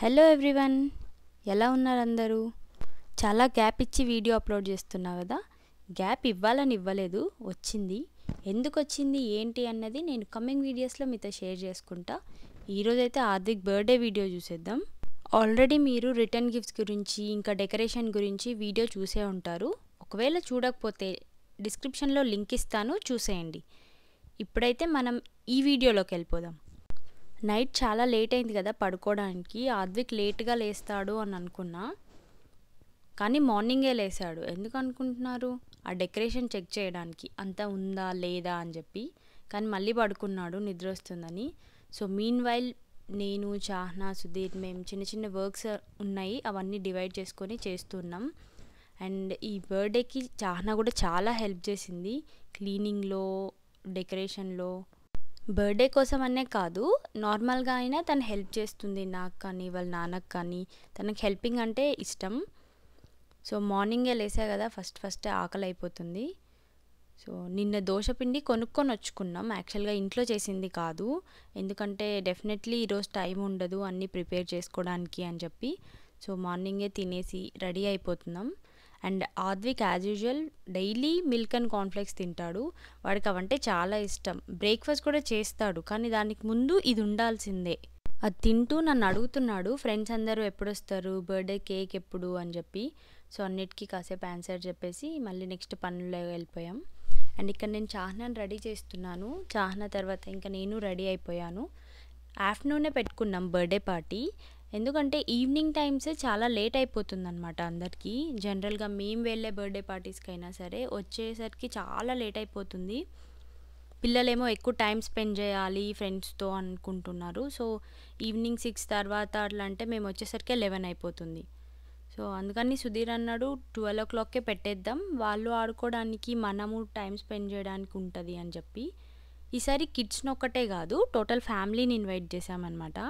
hello everyone ఎలా ఉన్నారు అందరూ చాలా గ్యాప్ ఇచ్చి వీడియో అప్లోడ్ చేస్తున్నా కదా గ్యాప్ ఇవ్వాలని ఇవ్వలేదు వచ్చింది ఎందుకు వచ్చింది ఏంటి అన్నది నేను కమింగ్ వీడియోస్లో మీతో షేర్ చేసుకుంటా ఈరోజైతే హార్దిక్ బర్త్డే వీడియో చూసేద్దాం ఆల్రెడీ మీరు రిటర్న్ గిఫ్ట్స్ గురించి ఇంకా డెకరేషన్ గురించి వీడియో చూసే ఉంటారు ఒకవేళ చూడకపోతే డిస్క్రిప్షన్లో లింక్ ఇస్తాను చూసేయండి ఇప్పుడైతే మనం ఈ వీడియోలోకి వెళ్ళిపోదాం నైట్ చాలా లేట్ అయింది కదా పడుకోవడానికి ఆద్విక్ లేట్గా లేస్తాడు అని అనుకున్నా కానీ మార్నింగే లేసాడు ఎందుకు అనుకుంటున్నారు ఆ డెకరేషన్ చెక్ చేయడానికి అంతా ఉందా లేదా అని చెప్పి కానీ మళ్ళీ పడుకున్నాడు నిద్ర వస్తుందని సో మీన్ వైల్ నేను చాహ్నా సుధీర్ మేము చిన్న చిన్న వర్క్స్ ఉన్నాయి అవన్నీ డివైడ్ చేసుకొని చేస్తున్నాం అండ్ ఈ బర్త్డేకి చాహ్నా కూడా చాలా హెల్ప్ చేసింది క్లీనింగ్లో డెకరేషన్లో బర్త్డే కోసం అనే కాదు నార్మల్గా అయినా తను హెల్ప్ చేస్తుంది నాకు కానీ వాళ్ళ నాన్నకు కానీ తనకు హెల్పింగ్ అంటే ఇష్టం సో మార్నింగే లేసా కదా ఫస్ట్ ఫస్ట్ ఆకలి అయిపోతుంది సో నిన్న దోశపిండి కొనుక్కొని వచ్చుకున్నాం యాక్చువల్గా ఇంట్లో చేసింది కాదు ఎందుకంటే డెఫినెట్లీ ఈరోజు టైం ఉండదు అన్నీ ప్రిపేర్ చేసుకోవడానికి అని చెప్పి సో మార్నింగే తినేసి రెడీ అయిపోతున్నాం and Advik as usual daily milk and cornflakes తింటాడు వాడికి అవంటే చాలా ఇష్టం బ్రేక్ఫాస్ట్ కూడా చేస్తాడు కానీ దానికి ముందు ఇది ఉండాల్సిందే అది తింటూ నన్ను అడుగుతున్నాడు ఫ్రెండ్స్ అందరూ ఎప్పుడు వస్తారు బర్త్డే కేక్ ఎప్పుడు అని చెప్పి సో అన్నిటికీ కాసేపు ఆన్సర్ చెప్పేసి మళ్ళీ నెక్స్ట్ పనుల్లో వెళ్ళిపోయాం అండ్ ఇక్కడ నేను చాహ్నాని రెడీ చేస్తున్నాను చాహ్నా తర్వాత ఇంకా నేను రెడీ అయిపోయాను ఆఫ్టర్నూనే పెట్టుకున్నాం బర్త్డే పార్టీ ఎందుకంటే ఈవినింగ్ టైమ్స్ చాలా లేట్ అయిపోతుంది అనమాట అందరికీ జనరల్గా మేము వెళ్ళే బర్త్డే పార్టీస్కి అయినా సరే వచ్చేసరికి చాలా లేట్ అయిపోతుంది పిల్లలేమో ఎక్కువ టైం స్పెండ్ చేయాలి ఫ్రెండ్స్తో అనుకుంటున్నారు సో ఈవినింగ్ సిక్స్ తర్వాత అట్లా అంటే మేము వచ్చేసరికి లెవెన్ అయిపోతుంది సో అందుకని సుధీర్ అన్నాడు ట్వెల్వ్ ఓ క్లాక్కే పెట్టేద్దాం వాళ్ళు ఆడుకోవడానికి మనము టైం స్పెండ్ చేయడానికి ఉంటుంది అని చెప్పి ఈసారి కిడ్స్ని ఒక్కటే కాదు టోటల్ ఫ్యామిలీని ఇన్వైట్ చేశామన్నమాట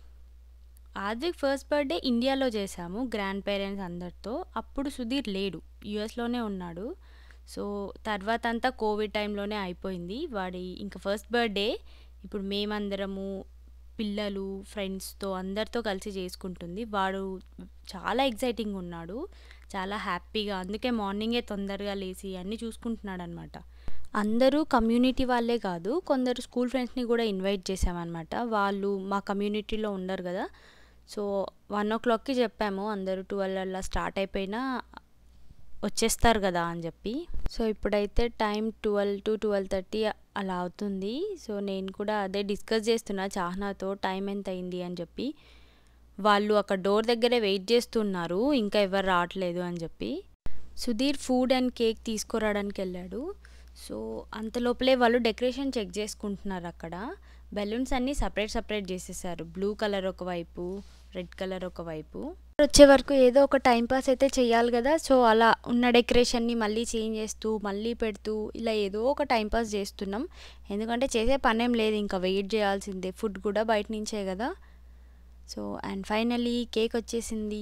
ఆద్విక్ ఫస్ట్ బర్త్డే ఇండియాలో చేశాము గ్రాండ్ పేరెంట్స్ అందరితో అప్పుడు సుధీర్ లేడు యుఎస్లోనే ఉన్నాడు సో తర్వాత అంతా కోవిడ్ టైంలోనే అయిపోయింది వాడి ఇంకా ఫస్ట్ బర్త్డే ఇప్పుడు మేమందరము పిల్లలు ఫ్రెండ్స్తో అందరితో కలిసి చేసుకుంటుంది వాడు చాలా ఎగ్జైటింగ్ ఉన్నాడు చాలా హ్యాపీగా అందుకే మార్నింగే తొందరగా లేచి అన్నీ చూసుకుంటున్నాడు అనమాట అందరూ కమ్యూనిటీ వాళ్ళే కాదు కొందరు స్కూల్ ఫ్రెండ్స్ని కూడా ఇన్వైట్ చేసామన్నమాట వాళ్ళు మా కమ్యూనిటీలో ఉండరు కదా సో వన్ ఓ క్లాక్కి చెప్పాము అందరూ ట్వెల్వ్ అలా స్టార్ట్ అయిపోయినా వచ్చేస్తారు కదా అని చెప్పి సో ఇప్పుడైతే time twelve to twelve thirty అలా అవుతుంది సో నేను కూడా అదే డిస్కస్ చేస్తున్నా చాహ్నాతో టైం ఎంత అయింది అని చెప్పి వాళ్ళు అక్కడ డోర్ దగ్గరే వెయిట్ చేస్తున్నారు ఇంకా ఎవరు రావట్లేదు అని చెప్పి సుధీర్ ఫుడ్ అండ్ కేక్ తీసుకురావడానికి వెళ్ళాడు సో అంత లోపలే వాళ్ళు డెకరేషన్ చెక్ చేసుకుంటున్నారు అక్కడ బెలూన్స్ అన్నీ సపరేట్ సపరేట్ చేసేసారు బ్లూ కలర్ ఒకవైపు రెడ్ కలర్ ఒకవైపు వచ్చే వరకు ఏదో ఒక టైం పాస్ అయితే చేయాలి కదా సో అలా ఉన్న డెకరేషన్ని మళ్ళీ చేంజ్ చేస్తూ మళ్ళీ పెడుతూ ఇలా ఏదో ఒక టైం పాస్ చేస్తున్నాం ఎందుకంటే చేసే పనేం లేదు ఇంకా వెయిట్ చేయాల్సిందే ఫుడ్ కూడా బయట నుంచే కదా సో అండ్ ఫైనలీ కేక్ వచ్చేసింది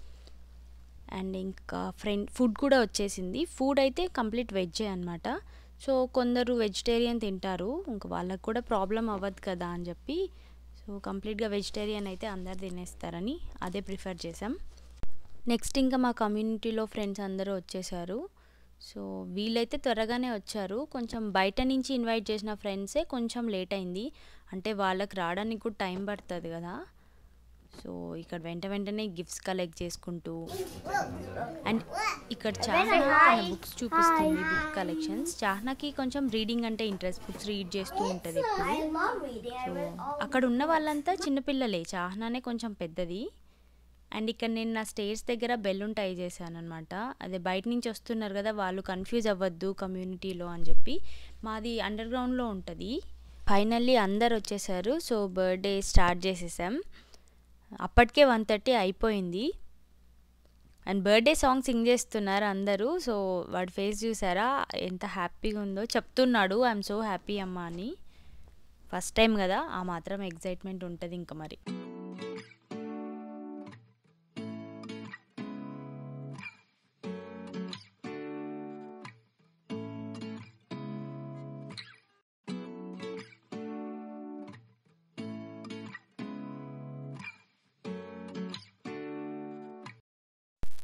అండ్ ఇంకా ఫ్రెండ్ ఫుడ్ కూడా వచ్చేసింది ఫుడ్ అయితే కంప్లీట్ వెజ్జే అనమాట సో కొందరు వెజిటేరియన్ తింటారు ఇంకా వాళ్ళకు కూడా ప్రాబ్లం అవ్వదు కదా అని చెప్పి సో కంప్లీట్గా వెజిటేరియన్ అయితే అందరు తినేస్తారని అదే ప్రిఫర్ చేసాం నెక్స్ట్ ఇంకా మా కమ్యూనిటీలో ఫ్రెండ్స్ అందరూ వచ్చేసారు సో వీళ్ళైతే త్వరగానే వచ్చారు కొంచెం బయట నుంచి ఇన్వైట్ చేసిన ఫ్రెండ్సే కొంచెం లేట్ అయింది అంటే వాళ్ళకి రావడానికి కూడా టైం పడుతుంది కదా సో ఇక్కడ వెంట వెంటనే గిఫ్ట్స్ కలెక్ట్ చేసుకుంటూ అండ్ ఇక్కడ చాహ్నా తన బుక్స్ చూపిస్తుంది బుక్ కలెక్షన్స్ చాహ్నాకి కొంచెం రీడింగ్ అంటే ఇంట్రెస్ట్ బుక్స్ రీడ్ చేస్తూ ఉంటుంది ఎప్పుడు సో అక్కడ ఉన్న వాళ్ళంతా చిన్నపిల్లలే చాహ్నానే కొంచెం పెద్దది అండ్ ఇక్కడ నేను నా స్టేర్స్ దగ్గర బెలూన్ టై చేశాను అనమాట అదే బయట నుంచి వస్తున్నారు కదా వాళ్ళు కన్ఫ్యూజ్ అవ్వద్దు కమ్యూనిటీలో అని చెప్పి మాది అండర్ గ్రౌండ్లో ఉంటుంది ఫైనల్లీ అందరు వచ్చేసారు సో బర్త్డే స్టార్ట్ చేసేసాం అప్పటికే వన్ థర్టీ అయిపోయింది అండ్ బర్త్డే సాంగ్ సింగ్ చేస్తున్నారు అందరూ సో వాడి ఫేస్ చూసారా ఎంత హ్యాపీగా ఉందో చెప్తున్నాడు ఐఎమ్ సో హ్యాపీ అమ్మా అని ఫస్ట్ టైం కదా ఆ మాత్రం ఎగ్జైట్మెంట్ ఉంటుంది ఇంకా మరి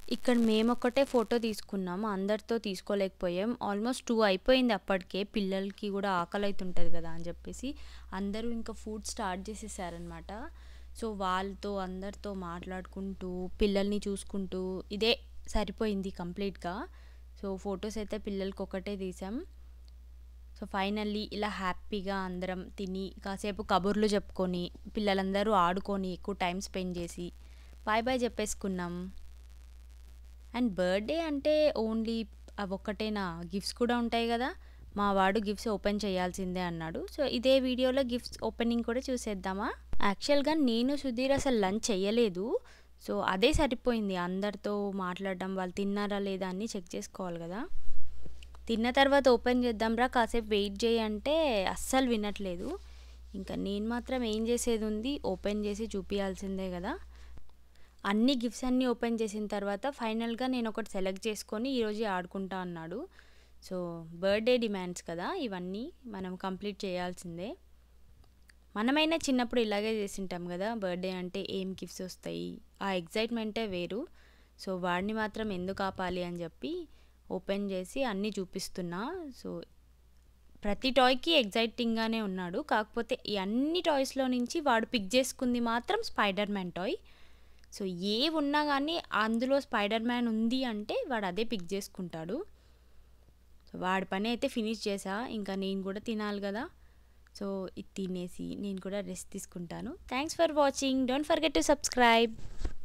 ఇక్కడ మేము ఒక్కటే ఫోటో తీసుకున్నాము అందరితో తీసుకోలేకపోయాం ఆల్మోస్ట్ టూ అయిపోయింది అప్పటికే పిల్లలకి కూడా ఆకలి అవుతుంటుంది కదా అని చెప్పేసి అందరూ ఇంకా ఫుడ్ స్టార్ట్ చేసేసారనమాట సో వాళ్ళతో అందరితో మాట్లాడుకుంటూ పిల్లల్ని చూసుకుంటూ ఇదే సరిపోయింది కంప్లీట్గా సో ఫొటోస్ అయితే పిల్లలకి ఒకటే తీసాం సో ఫైనల్లీ ఇలా హ్యాపీగా అందరం తిని కాసేపు కబుర్లు చెప్పుకొని పిల్లలందరూ ఆడుకొని ఎక్కువ టైం స్పెండ్ చేసి బాయ్ బాయ్ చెప్పేసుకున్నాం అండ్ బర్త్డే అంటే ఓన్లీ అవి ఒక్కటేనా గిఫ్ట్స్ కూడా ఉంటాయి కదా మా వాడు గిఫ్ట్స్ ఓపెన్ చేయాల్సిందే అన్నాడు సో ఇదే వీడియోలో గిఫ్ట్స్ ఓపెనింగ్ కూడా చూసేద్దామా యాక్చువల్గా నేను సుధీర్ అసలు లంచ్ చేయలేదు సో అదే సరిపోయింది అందరితో మాట్లాడడం వాళ్ళు తిన్నారా లేదా అని చెక్ చేసుకోవాలి కదా తిన్న తర్వాత ఓపెన్ చేద్దాంరా కాసేపు వెయిట్ చేయి అంటే అస్సలు వినట్లేదు ఇంకా నేను మాత్రం ఏం చేసేది ఉంది ఓపెన్ చేసి చూపించాల్సిందే కదా అన్ని గిఫ్ట్స్ అన్నీ ఓపెన్ చేసిన తర్వాత ఫైనల్గా నేను ఒకటి సెలెక్ట్ చేసుకొని ఈరోజు ఆడుకుంటా అన్నాడు సో బర్త్డే డిమాండ్స్ కదా ఇవన్నీ మనం కంప్లీట్ చేయాల్సిందే మనమైనా చిన్నప్పుడు ఇలాగే చేసింటాం కదా బర్త్డే అంటే ఏం గిఫ్ట్స్ వస్తాయి ఆ ఎగ్జైట్మెంటే వేరు సో వాడిని మాత్రం ఎందుకు ఆపాలి అని చెప్పి ఓపెన్ చేసి అన్నీ చూపిస్తున్నా సో ప్రతి టాయ్కి ఎగ్జైటింగ్గానే ఉన్నాడు కాకపోతే ఈ అన్ని టాయ్స్లో నుంచి వాడు పిక్ చేసుకుంది మాత్రం స్పైడర్ మ్యాన్ టాయ్ సో ఏ ఉన్నా కానీ అందులో స్పైడర్ మ్యాన్ ఉంది అంటే వాడు అదే పిక్ చేసుకుంటాడు సో వాడి పని అయితే ఫినిష్ చేసా ఇంకా నేను కూడా తినాలి కదా సో ఇది తినేసి నేను కూడా రెస్ట్ తీసుకుంటాను thanks for watching don't forget to subscribe